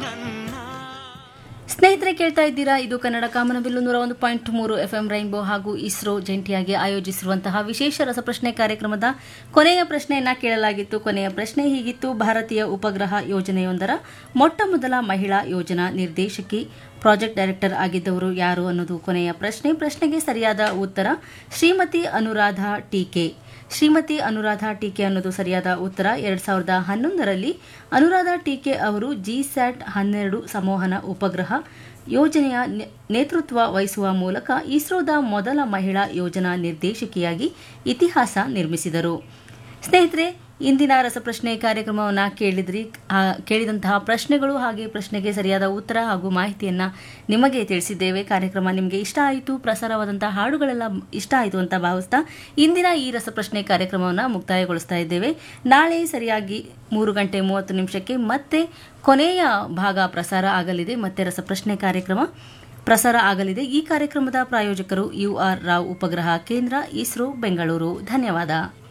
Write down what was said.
ಸ್ನೇಹಿತರೆ ಕೇಳ್ತಾ ಇದ್ದೀರಾ ಇದು ಕನ್ನಡ ಕಾಮನಬಿಲ್ಲು ನೂರ ಒಂದು ಪಾಯಿಂಟ್ ಮೂರು ಎಫ್ಎಂ ರೈನ್ಬೋ ಹಾಗೂ ಇಸ್ರೋ ಜಂಟಿಯಾಗಿ ಆಯೋಜಿಸಿರುವಂತಹ ವಿಶೇಷ ರಸಪ್ರಶ್ನೆ ಕಾರ್ಯಕ್ರಮದ ಕೊನೆಯ ಪ್ರಶ್ನೆಯನ್ನ ಕೇಳಲಾಗಿತ್ತು ಕೊನೆಯ ಪ್ರಶ್ನೆ ಹೀಗಿತ್ತು ಭಾರತೀಯ ಉಪಗ್ರಹ ಯೋಜನೆಯೊಂದರ ಮೊಟ್ಟ ಮೊದಲ ಮಹಿಳಾ ಯೋಜನಾ ನಿರ್ದೇಶಕಿ ಪ್ರಾಜೆಕ್ಟ್ ಡೈರೆಕ್ಟರ್ ಆಗಿದ್ದವರು ಯಾರು ಅನ್ನೋದು ಕೊನೆಯ ಪ್ರಶ್ನೆ ಪ್ರಶ್ನೆಗೆ ಸರಿಯಾದ ಉತ್ತರ ಶ್ರೀಮತಿ ಅನುರಾಧ ಟೀಕೆ ಶ್ರೀಮತಿ ಅನುರಾಧ ಟೀಕೆ ಅನ್ನೋದು ಸರಿಯಾದ ಉತ್ತರ ಎರಡ್ ಸಾವಿರದ ಹನ್ನೊಂದರಲ್ಲಿ ಅನುರಾಧ ಟೀಕೆ ಅವರು ಜಿಸ್ಯಾಟ್ ಹನ್ನೆರಡು ಸಂವಹನ ಉಪಗ್ರಹ ಯೋಜನೆಯ ನೆ- ನೇತೃತ್ವ ವಹಿಸುವ ಮೂಲಕ ಇಸ್ರೋದ ಮೊದಲ ಮಹಿಳಾ ಯೋಜನಾ ನಿರ್ದೇಶಕಿಯಾಗಿ ಇತಿಹಾಸ ನಿರ್ಮಿಸಿದರು ಸ್ನೇಹಿತರೆ ಇಂದಿನ ರಸಪ್ರಶ್ನೆ ಕಾರ್ಯಕ್ರಮವನ್ನು ಕೇಳಿದ್ರಿ ಆ, ಕೇಳಿದಂತಹ ಪ್ರಶ್ನೆಗಳು ಹಾಗೆ ಪ್ರಶ್ನೆಗೆ ಸರಿಯಾದ ಉತ್ತರ ಹಾಗೂ ಮಾಹಿತಿಯನ್ನ ನಿಮಗೆ ತಿಳಿಸಿದ್ದೇವೆ ಕಾರ್ಯಕ್ರಮ ನಿಮಗೆ ಇಷ್ಟ ಆಯಿತು ಪ್ರಸಾರವಾದಂತಹ ಹಾಡುಗಳೆಲ್ಲ ಇಷ್ಟ ಆಯಿತು ಅಂತ ಭಾವಿಸ್ತಾ ಇಂದಿನ ಈ ರಸಪ್ರಶ್ನೆ ಕಾರ್ಯಕ್ರಮವನ್ನು ಮುಕ್ತಾಯಗೊಳಿಸ್ತಾ ಇದ್ದೇವೆ ನಾಳೆ ಸರಿಯಾಗಿ ಮೂರು ಗಂಟೆ ಮೂವತ್ತು ನಿಮಿಷಕ್ಕೆ ಮತ್ತೆ ಕೊನೆಯ ಭಾಗ ಪ್ರಸಾರ ಆಗಲಿದೆ ಮತ್ತೆ ರಸಪ್ರಶ್ನೆ ಕಾರ್ಯಕ್ರಮ ಪ್ರಸಾರ ಆಗಲಿದೆ ಈ ಕಾರ್ಯಕ್ರಮದ ಪ್ರಾಯೋಜಕರು ಯು ಆರ್ ರಾವ್ ಉಪಗ್ರಹ ಕೇಂದ್ರ ಇಸ್ರೋ ಬೆಂಗಳೂರು ಧನ್ಯವಾದ